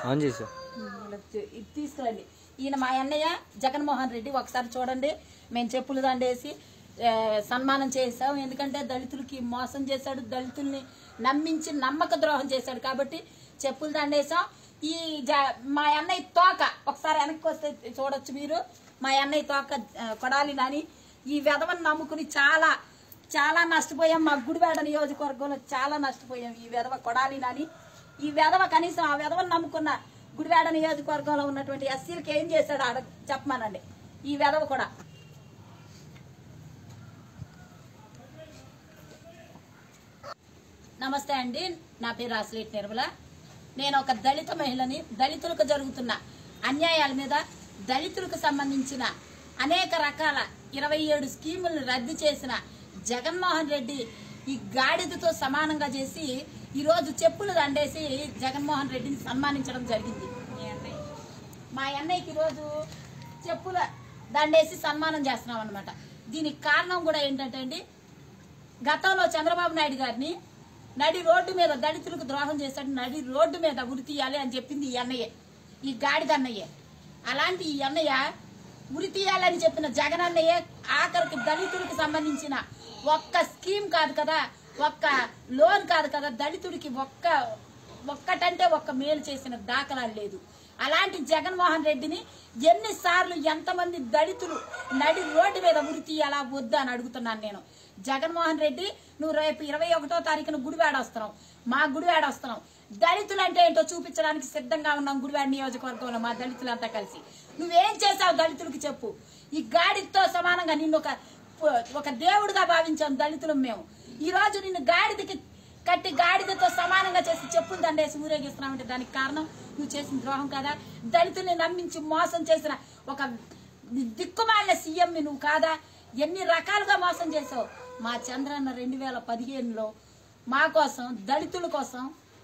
on చేసా ఇది తీసుకురండి ఈయన మా అన్నయ్య జగన్మోహన్ రెడ్డి ఒకసారి చూడండి మేము చెప్పులు దండేసి ఆ, సన్మానం చేసాం ఎందుకంటే దళితులకి మోసం చేశాడు దళితుల్ని నమ్మించి నమ్మక ద్రోహం చేశాడు కాబట్టి చెప్పులు దండేసాం ఈ జ- మా అన్నయ్య తోక ఒకసారి వెనక్కి వస్తే చూడొచ్చు మీరు మా అన్నయ్య తోక ఆ, కొడాలి నాని ఈ వెధవని నమ్ముకుని చాలా చాలా నష్టపోయాం మా గుడివాడ నియోజకవర్గంలో చాలా నష్టపోయాం ఈ వెధవ కొడాలి నాని ఈ వెధవ కనీసం ఆ వెధవని నమ్ముకున్న గుడివాడ నియోజకవర్గంలో ఉన్నటువంటి ఎస్సీలకి ఏం చేశాడు ఆడ చెప్పమానండి ఈ వెధవ కూడా నమస్తే అండి నా పేరు రాసిలేటి నిర్మల నేను ఒక దళిత మహిళని దళితులకు జరుగుతున్న అన్యాయాల మీద దళితులకు సంబంధించిన అనేక రకాల ఇరవై ఏడు స్కీములను రద్దు చేసిన జగన్మోహన్ రెడ్డి ఈ గాడిదతో సమానంగా చేసి ఈరోజు చెప్పులు దండేసి జగన్మోహన్ రెడ్డిని సన్మానించడం జరిగింది మా అన్నయ్యకి ఈరోజు చెప్పుల దండేసి సన్మానం చేస్తున్నాం అనమాట దీనికి కారణం కూడా ఏంటంటే అండి గతంలో చంద్రబాబు నాయుడు గారిని నడి రోడ్డు మీద దళితులకు ద్రోహం చేశాడు నడి రోడ్డు మీద ఉరి తీయాలి అని చెప్పింది ఈ అన్నయ్య ఈ గాడిద అన్నయ్య అలాంటి ఈ అన్నయ్య ఉరి తీయాలని చెప్పిన జగన్ అన్నయ్య ఆఖరికి దళితులకు సంబంధించిన ఒక్క స్కీమ్ కాదు కదా ఒక్క లోన్ కాదు కదా దళితుడికి ఒక్క ఒక్కటంటే ఒక్క మేలు చేసిన దాఖలాలు లేదు అలాంటి జగన్మోహన్ రెడ్డిని ఎన్నిసార్లు ఎంతమంది దళితులు నడి రోడ్డు మీద ఉరి తీయాలా వద్దా అని అడుగుతున్నాను నేను జగన్మోహన్ రెడ్డి నువ్వు రేపు ఇరవై ఒకటో తారీఖున గుడివాడ వస్తున్నావు మా గుడివాడ వస్తున్నావు దళితులు అంటే ఏంటో చూపించడానికి సిద్ధంగా ఉన్నాం గుడివాడ నియోజకవర్గంలో మా దళితులంతా కలిసి నువ్వేం చేసావు దళితులకి చెప్పు ఈ గాడితో సమానంగా నిన్ను ఒక ఒక దేవుడిగా భావించాం దళితులం మేము ఈ రోజు నిన్ను గాడిదకి కట్టి గాడిదతో సమానంగా చేసి చెప్పులు దండేసి ఊరేగిస్తున్నామంటే దానికి కారణం నువ్వు చేసిన ద్రోహం కదా దళితుల్ని నమ్మించి మోసం చేసిన ఒక దిక్కుమాలిన సీఎం నువ్వు కాదా ఎన్ని రకాలుగా మోసం చేసావు మా చంద్రన్న రెండు వేల పదిహేనులో మా కోసం దళితుల కోసం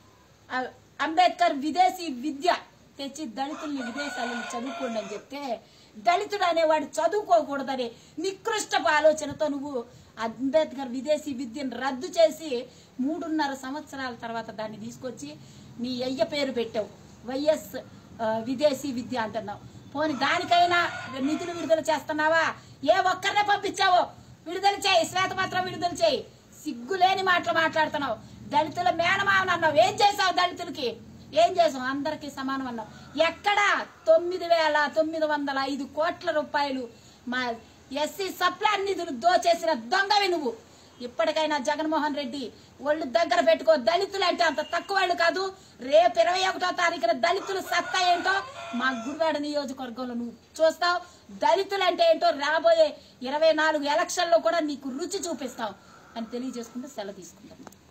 ఆ, అంబేద్కర్ విదేశీ విద్య తెచ్చి దళితుల్ని విదేశాలను చదువుకోండి అని చెప్తే దళితుడు అనేవాడు చదువుకోకూడదని నికృష్టపు ఆలోచనతో నువ్వు అంబేద్కర్ విదేశీ విద్యను రద్దు చేసి మూడున్నర సంవత్సరాల తర్వాత దాన్ని తీసుకొచ్చి నీ అయ్య పేరు పెట్టావు వైఎస్ ఆ, విదేశీ విద్య అంటున్నావు పోని దానికైనా నిధులు విడుదల చేస్తున్నావా ఏ ఒక్కరినే పంపించావో విడుదల చేయి శ్వేతపత్రం విడుదల చేయి సిగ్గులేని మాటలు మాట్లాడుతున్నావు దళితుల మేనమావని అన్నావు ఏం చేసావు దళితులకి ఏం చేసావు అందరికి సమానం అన్నావు ఎక్కడ తొమ్మిది వేల తొమ్మిది వందల ఐదు కోట్ల రూపాయలు మా ఎస్సీ సప్లాన్ నిధులు దోచేసిన దొంగవి నువ్వు ఇప్పటికైనా జగన్మోహన్ రెడ్డి ఒళ్ళు దగ్గర పెట్టుకో దళితులు అంటే అంత తక్కువ వాళ్ళు కాదు రేపు ఇరవై ఒకటో తారీఖున దళితులు సత్తా ఏంటో మా గుడివాడ నియోజకవర్గంలో నువ్వు చూస్తావు దళితులు అంటే ఏంటో రాబోయే ఇరవై నాలుగు ఎలక్షన్లో కూడా నీకు రుచి చూపిస్తావు అని తెలియజేసుకుంటూ సెలవు తీసుకుంటాను